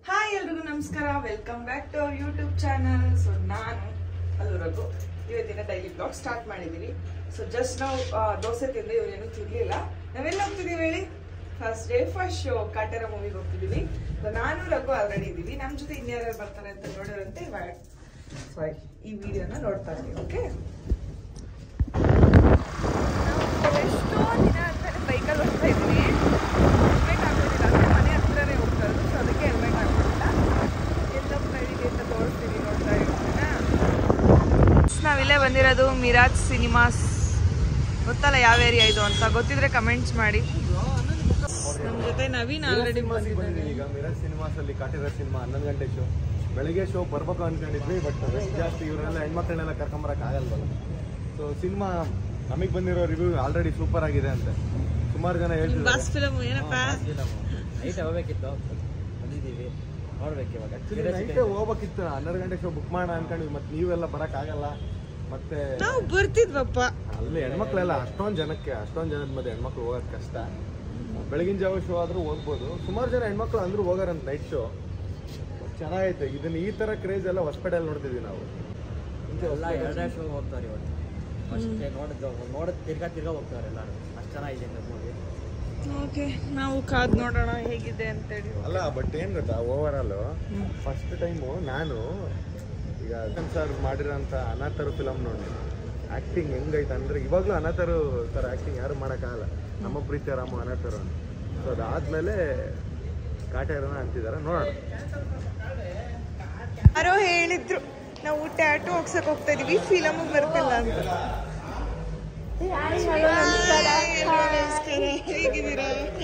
Hi ಎಲ್ರಿಗೂ ನಮಸ್ಕಾರ welcome back to our YouTube channel so ನಾನು ಅದು ರಘು ಇವತ್ತಿನ ಡೈಲಿ ಬ್ಲಾಗ್ ಸ್ಟಾರ್ಟ್ ಮಾಡಿದ್ದೀವಿ ಸೊ ಜಸ್ಟ್ ನಾವು ಆ, ದೋಸೆ ತಿಂದು ಇವರೇನು ತಿರ್ಲಿಲ್ಲ ನಾವೆಲ್ಲ ಹೋಗ್ತಿದೀವಿ ಹೇಳಿ first day first show Kaatera ಮೂವಿಗೆ ಹೋಗ್ತಿದೀವಿ ಸೊ ನಾನು ರಘು ಆಲ್ರೆಡಿ ಇದ್ದೀವಿ ನಮ್ಮ ಜೊತೆ ಇನ್ಯಾರು ಬರ್ತಾರೆ ಅಂತ ನೋಡೋರಂತೆ ಸಾರಿ ಈ ವಿಡಿಯೋನ ನೋಡ್ತಾ ಇದ್ದೀವಿ ಓಕೆ ಎಷ್ಟೋ ದಿನ ಅಂತಾನೆ ಬೈಕಲ್ಲಿ ಹೋಗ್ತಾ ಇದ್ದೀನಿ ಹೆಲ್ಮೆಟ್ ಹಾಕೋದಿಲ್ಲ ಅಂದ್ರೆ ಮನೆ ಹತ್ರನೇ ಹೋಗ್ತಾ ಇರೋದು ಸೊ ಅದಕ್ಕೆ ಹೆಲ್ಮೆಟ್ ಹಾಕೋದಿಲ್ಲ ಎಲ್ಲ ಕೈಗೆ ಅಂತ ತೋರಿಸ್ತೀನಿ ನೋಡ್ತಾ ಇರ್ತೀನ ನಾವಿಲ್ಲೇ ಬಂದಿರೋದು ಮಿರಾಜ್ ಸಿನಿಮಾಸ್ ಗೊತ್ತಲ್ಲ ಯಾವ ಏರಿಯಾ ಇದು ಅಂತ ಗೊತ್ತಿದ್ರೆ ಕಮೆಂಟ್ಸ್ ಮಾಡಿ ನಮ್ಮ ಜೊತೆ ನವೀನ್ ಆಲ್ರೆಡಿ ಬಂದಿದ್ದೀನಿ ಈಗ ಮಿರಾಜ್ ಸಿನಿಮಾಸ್ ಅಲ್ಲಿ ಕಾಟಿರೋ ಸಿನಿಮಾ ಹನ್ನೊಂದು ಗಂಟೆ ಶೋ ಬೆಳಿಗ್ಗೆ ಶೋ ಬರ್ಬೇಕು ಅನ್ಕೊಂಡಿದ್ವಿ ಬಟ್ ರಶ್ ಜಾಸ್ತಿ ಇವ್ರನ್ನೆಲ್ಲ ಹೆಣ್ಮಕ್ಳನ್ನೆಲ್ಲ ಕರ್ಕೊಂಬರಕ್ ಆಗಲ್ವಲ್ಲ ಸೊ ಸಿನಿಮಾ ನಮಗೆ ಬಂದಿರೋ ರಿವ್ಯೂ ಆಲ್ರೆಡಿ ಸೂಪರ್ ಆಗಿದೆ ಅಂತ ಸುಮಾರು ಜನ ಹೇಳ್ತಿದ್ದಾರೆ ಬಾಸ್ ಫಿಲಮ್ ಏನಪ್ಪ ನೈಟ್ ಹೋಗ್ಬೇಕಿತ್ತು ಬಂದಿದ್ದೀವಿ ನೋಡ್ಬೇಕು ಇವಾಗ ಆಕ್ಚುಲಿ ನೈಟೇ ಹೋಗ್ಬೇಕಿತ್ತು ಹನ್ನೆರಡು ಗಂಟೆ ಶೋ ಬುಕ್ ಮಾಡೋಣ ಅನ್ಕೊಂಡಿದ್ವಿ ಮತ್ತೆ ನೀವೆಲ್ಲ ಬರಕ್ ಆಗಲ್ಲ ಮತ್ತೆ ನಾವು ಬರ್ತಿದ್ವಪ್ಪ ಅಲ್ಲಿ ಹೆಣ್ಮಕ್ಳೆಲ್ಲ ಅಷ್ಟೊಂದು ಜನಕ್ಕೆ ಅಷ್ಟೊಂದು ಜನದ ಮಧ್ಯೆ ಹೆಣ್ಮಕ್ಳು ಹೋಗೋದು ಕಷ್ಟ ಬೆಳಗಿನ ಜಾವ ಶೋ ಆದ್ರೂ ಹೋಗ್ಬೋದು ಸುಮಾರು ಜನ ಹೆಣ್ಮಕ್ಳು ಅಂದ್ರೂ ಹೋಗಾರಂತ ನೈಟ್ ಶೋ ಚೆನ್ನಾಗೈತೆ ಇದನ್ನ ಈ ತರ ಕ್ರೇಜ್ ಎಲ್ಲ ಹೊಸಪೇಟೆಯಲ್ಲಿ ನೋಡ್ತಿದ್ವಿ ನಾವು ಮುಂಚೆ ಎಲ್ಲ ಎರಡೇ ಶೋ ಹೋಗ್ತಾರೆ ಇವತ್ತು ಫಸ್ಟ್ ನೋಡಿದ್ದು ನೋಡೋದು ತಿರ್ಗಾ ತಿರ್ಗಾ ಹೋಗ್ತಾರೆ ಎಲ್ಲರೂ ಅಷ್ಟು ಚೆನ್ನಾಗಿದೆ ಮೂವಿ ಓಕೆ ನಾವು ಕಾದ್ ನೋಡೋಣ ಹೇಗಿದೆ ಅಂತೇಳಿ ಅಲ್ಲ ಬಟ್ ಏನ್ ಗೊತ್ತಾ ಓವರ್ ಆಲ್ ಫಸ್ಟ್ ಟೈಮು ನಾನು ಈಗ ಅರ್ಜುನ್ ಸರ್ ಮಾಡಿರೋಂಥ ಅನಾಥರು ಫಿಲಮ್ ನೋಡಿ ಆಕ್ಟಿಂಗ್ ಹೆಂಗೈತೆ ಅಂದ್ರೆ ಇವಾಗ್ಲೂ ಅನಾಥರು ತರ ಆಕ್ಟಿಂಗ್ ಯಾರು ಮಾಡೋಕ್ಕಾಗಲ್ಲ ನಮ್ಮ ಪ್ರೀತಿಯ ರಾಮ ಅನಾಥರು ಅಂತ ಸೊ ಅದಾದ್ಮೇಲೆ ಕಾಟೇರನ ಅಂತಿದ್ದಾರೆ ನೋಡೋಣ ಯಾರೋ ಹೇಳಿದ್ರು ನಾವು ಟ್ಯಾಟು ಹೋಗ್ಸಕ್ ಹೋಗ್ತಾ ಇದೀವಿ ಫಿಲಮ್ ಬರ್ತಿಲ್ಲ ಅಂತ ಹೇಗಿದ್ದೀರಾ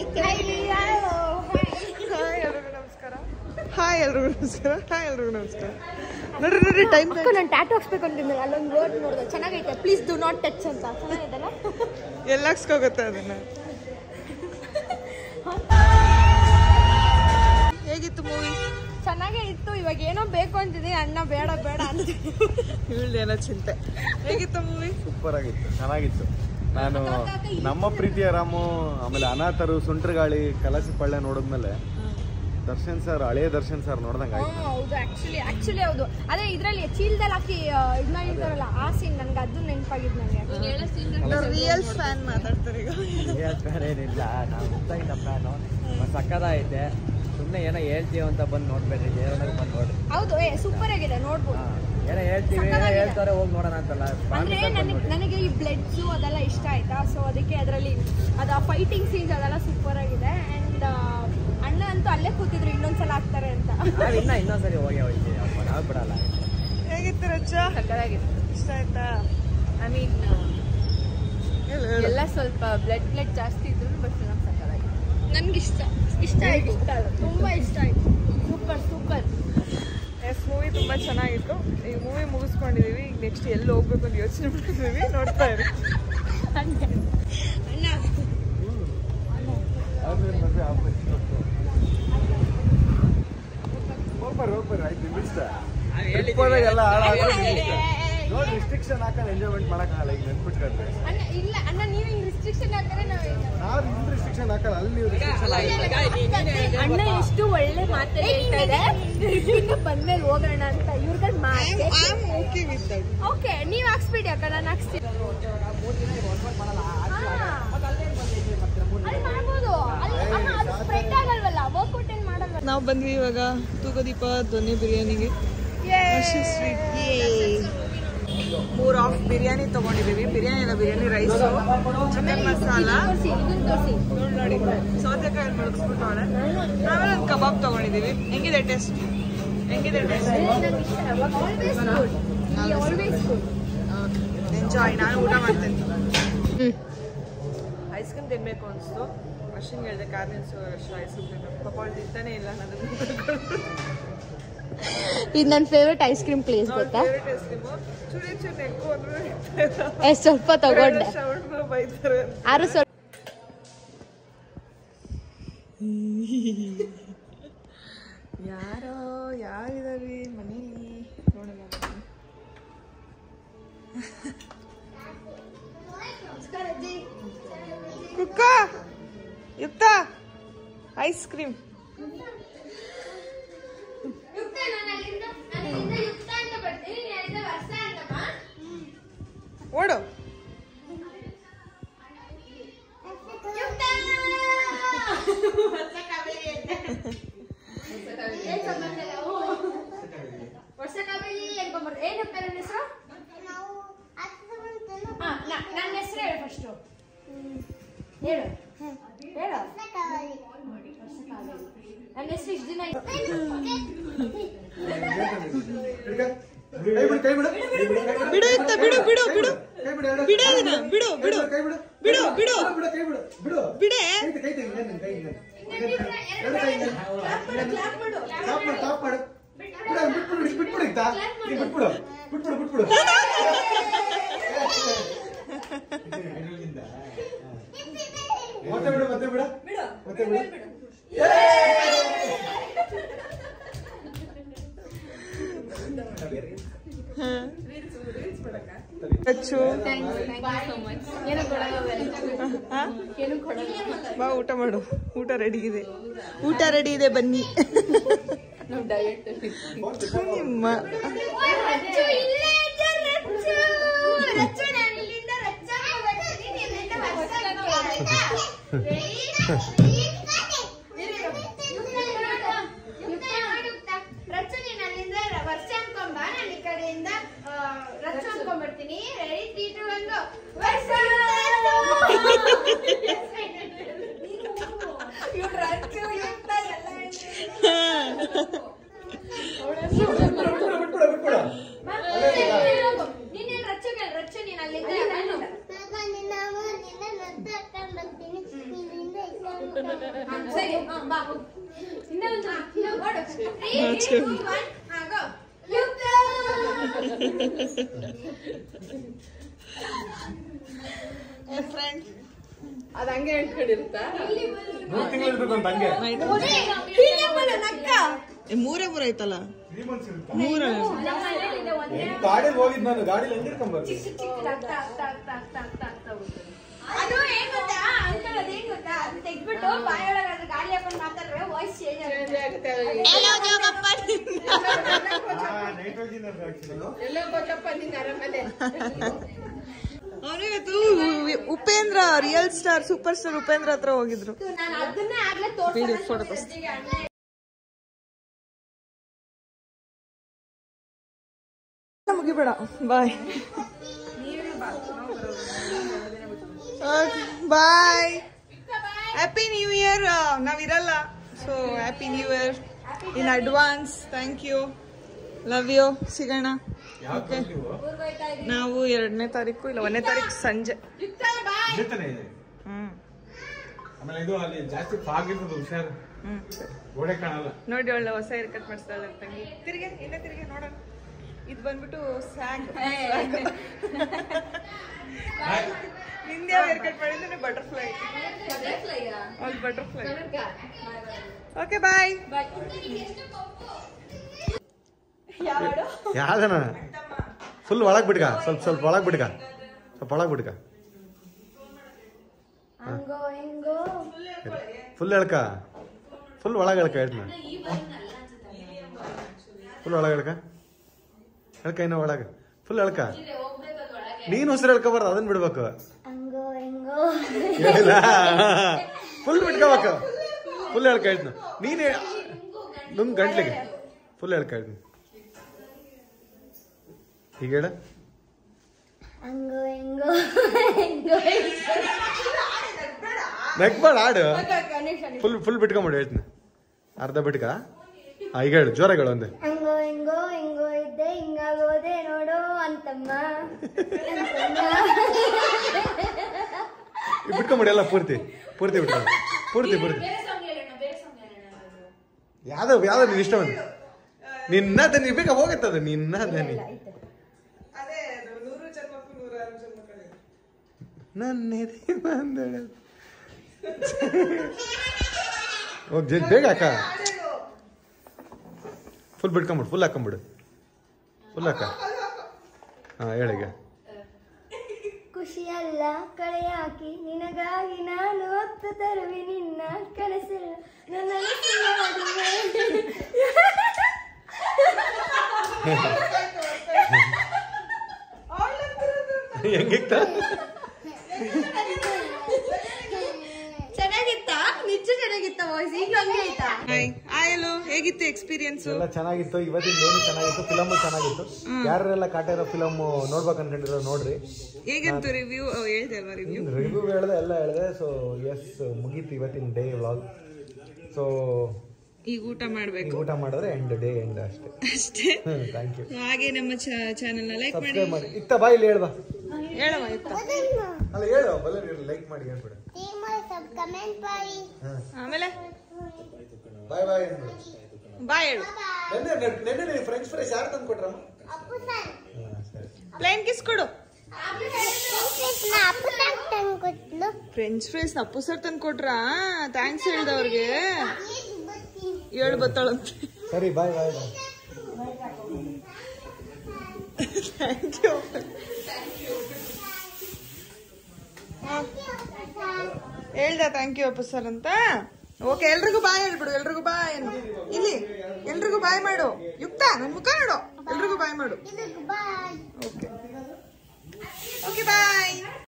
ಹಾಯ್ ಎಲ್ರಿಗೂ ನಮಸ್ಕಾರ ಹಾಯ್ ಎಲ್ರಿಗೂ ನಮಸ್ಕಾರ ಹಾಯ್ ಎಲ್ರಿಗೂ ನಮಸ್ಕಾರ ನೋಡ್ರಿ ನೋಡ್ರಿ ಟೈಮ್ ಅಕ್ಕ ನಾನು ಟ್ಯಾಟು ಹಾಕ್ಸ್ಬೇಕು ಅಂತಿದ್ದೆ ಅಲ್ಲೊಂದು ವರ್ಡ್ ನೋಡಿದೆ ಚೆನ್ನಾಗೈತೆ ಪ್ಲೀಸ್ ಡು ನಾಟ್ ಟಚ್ ಅಂತ ಚೆನ್ನಾಗಿದೆಲ್ಲ ಎಲ್ಲ ಹಾಕ್ಸ್ಕೋಗುತ್ತೆ ಅದನ್ನ ಹೇಗಿತ್ತು ಮೂವಿ ಚೆನ್ನಾಗೇ ಇತ್ತು ಇವಾಗ ಏನೋ ಬೇಕು ಅಂತಿದೆ ಅಣ್ಣ ಬೇಡ ಬೇಡ ಅಂತ ಇವಳ್ದೇನೋ ಚಿಂತೆ ಹೇಗಿತ್ತು ಮೂವಿ ಸೂಪರ್ ಆಗಿತ್ತು ಚೆನ್ನಾಗಿತ್ತು ನಾನು ನಮ್ಮ ಪ್ರೀತಿಯ ರಾಮು ಆಮೇಲೆ ಅನಾಥರು ಸುಂಟ್ರಗಾಳಿ ಕಲಸಿ ಪಳ್ಳೆ ನೋಡಿದ್ಮೇಲೆ ದರ್ಶನ್ ಸರ್ ಹಳೇ ದರ್ಶನ್ ಸರ್ ನೋಡ್ದಂಗೆ ಆಯ್ತು ಹೌದು ಆಕ್ಚುಲಿ ಆಕ್ಚುಲಿ ಹೌದು ಅದೇ ಇದ್ರಲ್ಲಿ ಚೀಲದಲ್ಲಿ ಹಾಕಿ ಇದು ಮಾಡಿರ್ತಾರಲ್ಲ ಆ ಸೀನ್ ನನ್ಗೆ ಅದು ನೆನಪಾಗಿದ್ದು ನನಗೆ ರಿಯಲ್ ಫ್ಯಾನ್ ಮಾತಾಡ್ತಾರೆ ಈಗ ಬೇರೆ ಏನಿಲ್ಲ ನಾವು ಗೊತ್ತಾಗಿದ್ದ ಪ್ಲಾನು ಸಕ್ಕದಾಗೈತೆ ಸುಮ್ಮನೆ ಏನೋ ಹೇಳ್ತೀವಿ ಅಂತ ಬಂದು ನೋಡ್ಬೇಡ್ರಿ ಏನಾದ್ರು ಬಂದು ನೋಡ್ರಿ ಹೌದು ಏ ಸೂಪರ್ ಆಗಿದೆ ನೋಡ್ಬೋದು ಹಾ, ಏನೋ ಹೇಳ್ತೀವಿ ಏನೋ ಸಕ್ಕತ್ತಾಗಿದೆ. ಹೇಳ್ತಾರೆ ಹೋಗಿ ನೋಡೋಣ ಅಂತಲ್ಲ ಅಂದ್ರೆ Promise ಆಗಿ ಬಂದ್ ನನಗೆ ನೋಡಿ. ನನಗೆ ಈ ಬ್ಲಡ್ಸು ಅದೆಲ್ಲ ಇಷ್ಟ ಆಯ್ತಾ ಸೊ ಅದಕ್ಕೆ ಅದರಲ್ಲಿ ಅದು ಫೈಟಿಂಗ್ ಸೀನ್ಸ್ ಅದೆಲ್ಲ ಸೂಪರ್ ಆಗಿದೆ ಅಂಡ್ ಅಣ್ಣ ಅಂತೂ ಅಲ್ಲೇ ಕೂತಿದ್ರು ಇನ್ನೊಂದ್ಸಲ ಆಗ್ತಾರೆ ಅಂತ ನಾವ್ ಇನ್ನ ಇನ್ನೊಂದ್ಸರಿ ಹೋಗಿ ಹೋಗ್ತೀವಿ ಅಪ್ಪ ನಾವು ಬಿಡಲ್ಲ ಹೇಗಿತ್ತು ರಜ್ಜ ಸಕ್ಕದಾಗಿತ್ತು ಇಷ್ಟ ಆಯ್ತಾ ಐ ಮೀನ್ ಹೇಳು, ಹೇಳು. ಎಲ್ಲ ಸ್ವಲ್ಪ ಬ್ಲಡ್ ಬ್ಲಡ್ ಜಾಸ್ತಿ ಇದ್ರು ಬಟ್ ನಮ್ಗೆ ಸಕ್ಕದಾಗಿತ್ತು ನನ್ಗೆ ಇಷ್ಟ ಇಷ್ಟ ಆಯ್ತು ತುಂಬಾ ಇಷ್ಟ ಆಯ್ತು ಸೂಪರ್ ಸೂಪರ್ ಎಸ್ ಮೂವಿ ತುಂಬಾ ಚೆನ್ನಾಗಿತ್ತು ಈ ಮೂವಿ ಮುಗಿಸ್ಕೊಂಡಿದೀವಿ ಈಗ ನೆಕ್ಸ್ಟ್ ಎಲ್ಲಿ ಹೋಗ್ಬೇಕು ಅಂತ ಯೋಚನೆ ಮಾಡಿದೀವಿ ನೋಡ್ತಾ ಇರಿ ಅಣ್ಣ ಆಮೇಲೆ ಮದ್ವೆ ಆಗ್ಬೇಕು. ಹೋಗ್ಬರ್ರಿ ಹೋಗ್ಬರ್ರಿ ಆಯ್ತು ನಿಮ್ ಇಷ್ಟ Trip ಹೋದಾಗೆಲ್ಲ ಹಾಳಾಗೋದು ನಿಮ್ ಇಷ್ಟ. ನೋಡಿ ರಿಸ್ಟ್ರಿಕ್ಷನ್ ಹಾಕೊಂಡು ಎಂಜಾಯ್ಮೆಂಟ್ ಮಾಡಕ್ಕಾಗಲ್ಲ ಈಗ ನೆನ್ಪಿಟ್ಕೊಂಡ್ರೆ ಅಣ್ಣ ಇಲ್ಲ ಅಣ್ಣ ನೀವು ಹಿಂಗ್ ರಿಸ್ಟ್ರಿಕ್ಷನ್ ಹಾಕಿದ್ರೆ ನಾವು ನಾವು ಇಲ್ಲಿ ರಿಸ್ಟ್ರಿಕ್ಷನ್ ಹಾಕಲ್ಲ ಅಲ್ಲಿ ನೀವು ರಿಸ್ಟ್ರಿಕ್ಷನ್ ಅಣ್ಣ ಎಷ್ಟು ಒಳ್ಳೆ ಮಾತು ಹೇಳ್ತಾ ಇದೆ ಇನ್ನು ಬಂದ್ಮೇಲೆ ಹೋಗೋಣ ಅಂತ ಇವ್ರಗಳ ಮಾತೆ ಓಕೆ ವಿತ್ ದಟ್ ಓಕೆ ನೀವ್ ಹಾಕ್ಸ್ಬಿಡಿ ಅಕ್ಕ ನಾನು ಹಾಕ್ಸ್ತೀನಿ ಹಾ. ಅಲ್ಲಿ ಮಾಡ್ಬೋದು ಅಲ್ಲಿ ಅಮ್ಮ ಅದು ಸ್ಪ್ರೆಡ್ ಆಗಲ್ವಲ್ಲ ವರ್ಕೌಟ್ ಏನ್ ಮಾಡಲ್ವಲ್ಲ ನಾವು ಬಂದ್ವಿ ಇವಾಗ ತೂಕದೀಪ ದೊನ್ನೆ ಬಿರಿಯಾನಿಗೆ ಮೂರ್ ಆಫ್ ಬಿರಿಯಾನಿ ತಗೊಂಡಿದೀವಿ ಬಿರಿಯಾನಿ ಇಲ್ಲ ಬಿರಿಯಾನಿ ರೈಸ್ ಚಿಕನ್ ಮಸಾಲ ತೋರಿಸಿ ಇದನ್ನ ತೋರಿಸಿ ನೋಡಿ ಸೌತೆಕಾಯಿ ಮುಳುಗಿಸ್ಬಿಟ್ಟವಳೆ ಆಮೇಲೆ ಒಂದು ಕಬಾಬ್ ತಗೊಂಡಿದೀವಿ ಹೆಂಗಿದೆ ಟೇಸ್ಟ್ ಹೆಂಗಿದೆ ಟೇಸ್ಟ್ ನಂಗೆ ಇಷ್ಟ always good always good enjoy ನಾನು ಊಟ ಮಾಡ್ತೇನೆ ಐಸ್ ಕ್ರೀಮ್ ತಿನ್ಬೇಕು ಅನಿಸ್ತು ಅಶ್ವಿನ್ ಹೇಳಿದೆ ಕಾರ್ ನಿಲ್ಸು ಅಷ್ಟು ಐಸ್ ಕ್ರೀಮ್ ತಿನ್ಬೇಕು ಪಾಪ ಅವ್ಳು ತಿಂತಾನೆ ಇಲ್ಲ ನನಗೆ ಇದು ನನ್ನ ಫೇವ್ರೆಟ್ ಐಸ್ ಕ್ರೀಮ್ ಪ್ಲೇಸ್ ಗೊತ್ತಾ ಫೇವ್ರೆಟ್ ಐಸ್ ಕ್ರೀಮು ಚೂರಿ ಚೂರಿ ನೆಕ್ಕು ಅಂದ್ರೆ ಎಷ್ಟು ಸ್ವಲ್ಪ ತಗೊಂಡೆ ಶೌಂಡ್ ಬೈತಾರೆ ಆರು ಸ್ವಲ್ಪ ಯಾರೋ ಯಾರಿದಾರಿ ಮನೇಲಿ ನೋಡೋಣ ಕುಕ್ಕ ಯುಕ್ತ ಐಸ್ ಕ್ರೀಮ್ ಏನ್ ಸಂಬಂಧ ಇಲ್ಲ ಓ. ವರ್ಷಕ್ಕಾಗಲಿ ಅನ್ಕೊಂಬರ್ದು ಏನಪ್ಪ ನನ್ನ ಹೆಸರು ಹಾ ನ- ನನ್ನ ಹೆಸರು ಹೇಳು ಫಸ್ಟು ಹೇಳು ಹೇಳು ನನ್ನ ಹೆಸರು ಇಷ್ಟು ದಿನ ಇತ್ತು. ಕೈ ಬಿಡು ಕೈ ಬಿಡು ಬಿಡು ಇತ್ತ ಬಿಡು ಬಿಡು ಬಿಡು ಕೈ ಬಿಡು ಎರಡು. ಬಿಡು ಅದನ್ನ ಬಿಡು ಬಿಡು ಕೈ ಬಿಡು ಬಿಡು ಬಿಡು ಬಿಡು ಕೈ ಬಿಡು ಬಿಡು ಬಿಡೆ ಕೈ ತೆಗಿ, ಕೈ ತೆಗಿ, ಇನ್ನೇನು, ಕೈ ಇನ್ನೇನು. ಎರಡು ಕೈ ಇನ್ನೇನು. ಟಾಪ್ ಮಾಡು ಟಾಪ್ ಮಾಡು ಬಿಡು ಬಿಟ್ಬಿಡು ಬಿಟ್ಬಿಡು ಇತ್ತಾ ನೀನ್ ಬಿಟ್ಬಿಡು ಬಿಟ್ಬಿಡು ಬಿಟ್ಬಿಡು ಮತ್ತೆ ಬಿಡು ಮತ್ತೆ ಬಿಡು ಮತ್ತೆ ಬಿಡು ಹೆಚ್ಚು ಬಾ ಊಟ ಮಾಡು ಊಟ ರೆಡಿ ಇದೆ ಊಟ ರೆಡಿ ಇದೆ ಬನ್ನಿ ನಿಮ್ಮ ರಚ್ಚು ಇಲ್ಲೇ ಇದ್ದ ರಚ್ಚು. ರಚ್ಚು, ನಾನು ಇಲ್ಲಿಂದ ರಚ್ಚಕ್ಕೆ ಬರ್ತೀನಿ, ನೀನ್ ಇಲ್ಲಿಂದ ವರ್ಷಕ್ಕೆ ಆಯ್ತಾ? ರಚ್ಚು, ನೀನ್ ಅಲ್ಲಿಂದ ವರ್ಷ ಅನ್ಕೊಂಬ ನಾನು ಈ ಕಡೆಯಿಂದ ಆ, ರಚ್ಚು ಅನ್ಕೊಂಡ್ಬರ್ತೀನಿ ರೆಡಿ ತ್ರೀ ಟು ಒಂದು ವರ್ಷ ಇವ್ರು ರಚ್ಚು ಇವ್ರ ಎಲ್ಲ ಬಿಟ್ಬಿಡು ಬಿಟ್ಬಿಡು ಬಿಟ್ಬಿಡು ನೀನ್ ರಚ್ಚು ಕೇಳು ರಚ್ಚು ನೀನ್ ಅಲ್ಲಿಂದ ನಾನು ಹಾ, ಸರಿ ಹಾ, ಬಾ ಇನ್ನೊಂದು ಇನ್ನೊಂದು ಓಡು. Three, two, one, ಹಾ, go. ಯುದ್ಧ! ಅದ್ ಹಂಗೆ ಹೇಳ್ಕೊಂಡಿರುತ್ತಾ ಮೂರು ತಿಂಗಳು ಇರ್ಬೇಕು ಅಂತ ಹಂಗೆ ಹೀಗೆ ಮಾಡು, ನಕ್ಕ. ಏ, ಮೂರೇ ಮೂರ ಐತಲ್ಲ ತ್ರೀ ಮಂತ್ಸ್ ಇರುತ್ತೆ ಮೂರ ನಮ್ಮ ಮನೇಲಿದೆ ಒಂದೇ ಗಾಡಿಯಲ್ಲಿ ಹೋಗಿದ್ ನಾನು ಗಾಡಿಯಲ್ಲಿ ಹೆಂಗ್ ಇಟ್ಕೊಂಡ್ ಚಿಕ್ಕ ಚಿಕ್ಕದು ಆಗ್ತಾ ಆಗ್ತಾ ಆಗ್ತಾ ಆಗ್ತಾ ಆಗ್ತಾ ಆಗ್ತಾ ಹೋಗುತ್ತೆ. ಅದು ಏನ್ ಗೊತ್ತಾ ಅಂಕಲ್ ಅದೇನ್ ಗೊತ್ತಾ ಅದು ತೆಗ್ದ್ಬಿಟ್ಟು ಬಾಯೊಳಗೆ ಅದು ಗಾಳಿ ಹಾಕೊಂಡು ಮಾತಾಡ್ರೆ ವಾಯ್ಸ್ ಚೇಂಜ್ ಆಗುತ್ತೆ ಆಗುತ್ತೆ ನೈಟ್ರೋಜಿನ್ ಎಲ್ಲೋ ಗೊತ್ತಪ್ಪ ನಿನ್ನ ಅರಮನೆ ಅವನು ಇವತ್ತು Upendra real star super star Upendra ಹತ್ರ ಹೋಗಿದ್ರು ನಾನು ಅದನ್ನೇ ಆಗ್ಲೇ ಬಿಡಿ, photo ತೋರಿಸ್ತೀನಿ ಮುಗಿಬೇಡ bye bye happy new year ನಾವಿರಲ್ಲ so happy new year in advance thank you love you ಸಿಗೋಣ ಓಕೆ ನಾವು ಎರಡನೇ ತಾರೀಕು ಇಲ್ಲ ಒಂದನೇ ತಾರೀಕು ಸಂಜೆ ಜೊತೆನೆ ಇದೆ ಹ್ಮ್ ಆಮೇಲೆ ಇದು ಅಲ್ಲಿ ಜಾಸ್ತಿ ಫಾಗ್ ಇರ್ತದೆ ಹುಷಾರು ಹ್ಮ್ ಗೋಡೆ ಕಾಣಲ್ಲ ನೋಡಿ ಒಳ್ಳೆ ಹೊಸ ಹೇರ್ ಕಟ್ ಮಾಡಿಸ್ತಾಳೆ ತಂಗಿ ತಿರ್ಗೆ ಇಲ್ಲ ತಿರ್ಗೆ ನೋಡೋಣ ಇದು ಬಂದ್ಬಿಟ್ಟು ಸ್ಯಾಗ್ ನಿಂದೆ ಹೇರ್ ಕಟ್ ಮಾಡಿದ್ರೆ ಬಟರ್ಫ್ಲೈ ಅಲ್ಲಿ ಬಟರ್ಫ್ಲೈ ಓಕೆ ಬಾಯ್ ಯಾವ್ದನ ಫುಲ್ ಒಳಗ್ ಬಿಡ್ಕ ಸ್ವಲ್ಪ ಸ್ವಲ್ಪ ಒಳಗ್ ಬಿಡ್ಕ ಸ್ವಲ್ಪ ಒಳಗ್ ಬಿಡ್ಕ ಹಂಗೋ ಹೆಂಗೋ ಫುಲ್ ಎಳ್ಕ ಫುಲ್ ಒಳಗ್ ಎಳ್ಕ ಹೇಳ್ತೀನಿ ಫುಲ್ ಒಳಗ್ ಎಳ್ಕ ಎಳ್ಕ ಇನ್ನೂ ಒಳಗ ಫುಲ್ ಎಳ್ಕ ನೀನ್ ಉಸಿರು ಎಳ್ಕೊಬಾರ್ದು ಅದನ್ನ ಬಿಡ್ಬೇಕು ಹಂಗೋ ಹೆಂಗೋ ಫುಲ್ ಬಿಟ್ಕೋಬೇಕು ಫುಲ್ ಎಳ್ಕ ಹೇಳ್ತೀನಿ ನೀನ್ ನುಂಗ್ ಗಂಟ್ಲಿಗೆ ಫುಲ್ ಎಳ್ಕ ಹೇಳ್ತೀನಿ ಈಗ ಹೇಳ ಹಂಗೋ ಹೆಂಗೋ ಹೆಂಗೋ ನೆಕ್ಬೇಡ ಆಡು ಫುಲ್ ಫುಲ್ ಬಿಟ್ಕೊಂಬಿಡು ಹೇಳ್ತೀನಿ ಅರ್ಧ ಬಿಟ್ಕ ಆ, ಈಗ ಹೇಳು ಜೋರಾಗಿ ಹೇಳು ಒಂದೇ ಹಂಗೋ ಹೆಂಗೋ ಹೆಂಗೋ ಇದ್ದೆ ಹಿಂಗಾಗೋದೆ ನೋಡೋ ಅಂತಮ್ಮ ಅಂತಮ್ಮ ಈಗ ಬಿಟ್ಕೊಂಬಿಡಿ ಎಲ್ಲ ಪೂರ್ತಿ ಪೂರ್ತಿ ಬಿಟ್ಕೊಂಡು ಪೂರ್ತಿ ಪೂರ್ತಿ ಯಾವ್ದು ಯಾವ್ದು ನೀನ್ ಇಷ್ಟ ಬಂದು ನಿನ್ನ ದನಿ ಬೇಗ ಹೋಗತ್ತದ ನಿನ್ನ ದನಿ ನನ್ನೆದೆ ಬಂದಳ ಹೋಗ್ ಜಲ್ದಿ ಬೇಗ ಅಕ್ಕ ಫುಲ್ ಬಿಟ್ಕೊಂಬಿಡು ಫುಲ್ ಹಾಕೊಂಬಿಡು ಫುಲ್ ಹಾಕ ಹಾ ಹೇಳಿಗ ಖುಷಿಯಲ್ಲ ಕಳೆ ಹಾಕಿ ನಿನಗಾಗಿ ನಾನು ಹೊತ್ತು ತರುವೆ ನಿನ್ನ ಕನಸಿಲ್ಲ ನನ್ನ ಹೆಂಗಿತ್ತ ಚೆನ್ನಾಗಿತ್ತಾ ನಿಜ ಚೆನ್ನಾಗಿತ್ತ ವಾಯ್ಸ್ ಈಗ ಹಂಗೆ ಆಯ್ತಾ ಹಾಯ್ ಆಯಲು ಹೇಗೆ ಹೇಗಿತ್ತು ಎಕ್ಸ್ಪೀರಿಯನ್ಸ್ ಎಲ್ಲ ಚೆನ್ನಾಗಿತ್ತು ಇವತ್ತಿನ ಏನು ಚೆನ್ನಾಗಿತ್ತು ಫಿಲಮ್ ಚೆನ್ನಾಗಿತ್ತು ಯಾರೆಲ್ಲ ಕಾಟ ಇರೋ ಫಿಲಮ್ ನೋಡ್ಬೇಕು ಅನ್ಕೊಂಡಿರೋ ನೋಡ್ರಿ ಹೇಗಂತು ರಿವ್ಯೂ ಹೇಳ್ದೆ ಅಲ್ವಾ ರಿವ್ಯೂ ರಿವ್ಯೂ ಹೇಳ್ದೆ ಎಲ್ಲ ಹೇಳ್ದೆ ಸೊ ಎಸ್ ಮುಗೀತು ಇವತ್ತಿನ ಡೇ ವ್ಲಾಗ್ ಸೊ ಈಗ ಊಟ ಮಾಡ್ಬೇಕು ಊಟ ಮಾಡಿದ್ರೆ ಎಂಡ್ ಡೇ ಎಂಡ್ ಅಷ್ಟೇ ಅಷ್ಟೇ ಥ್ಯಾಂಕ್ ಯು ಹಾಗೆ ನಮ್ಮ ಚಾನೆಲ್ ನ ಲೈಕ್ ಮಾಡಿ ಸಬ್ಸ್ಕ್ರೈಬ್ ಮಾಡಿ ಇತ್ತ ಬಾ ಇಲ್ಲಿ ಹೇಳ್ಬಾ ಹೇಳಮ್ಮ ಇತ್ತ ಅಲ್ಲ ಹೇಳು ಬಲ್ಲ ಲೈಕ್ ಮಾಡಿ ಹೇಳ್ಬಿಡು ಆಮೇಲೆ ಬಾಯ್ ಬಾಯ್ ಅಂದ್ಬಿಡು ಬಾಯ್ ಹೇಳು ನೆನ್ನೆ ನೆನ್ನೆ ಫ್ರೆಂಚ್ ಫ್ರೈಸ್ ಯಾರು ತಂದು ಕೊಟ್ರಮ್ಮ ಸರಿ ಪ್ಲೇನ್ ಕಿಸ್ ಕೊಡು ಫ್ರೆಂಚ್ ಫ್ರೈಸ್ ಅಪ್ಪು ಸರ್ ತಂದು ಕೊಟ್ರಾ ಥ್ಯಾಂಕ್ಸ್ ಹೇಳ್ದ ಅವ್ರಿಗೆ ಹೇಳು ಬತ್ತಾಳಂತೆ ಸರಿ bye bye bye thank you ಹೇಳ್ದ ಥ್ಯಾಂಕ್ ಯು ಅಪ್ಪು ಸರ್ ಅಂತ ಓಕೆ ಎಲ್ರಿಗೂ ಬಾಯ್ ಹೇಳ್ಬಿಡು ಎಲ್ರಿಗೂ ಬಾಯ್ ಅನ್ನು ಇಲ್ಲಿ ಎಲ್ರಿಗೂ ಬಾಯ್ ಮಾಡು ಯುಕ್ತ ನನ್ ಮುಖ ನೋಡು ಎಲ್ರಿಗೂ ಬಾಯ್ ಮಾಡು ಓಕೆ ಓಕೆ ಬಾಯ್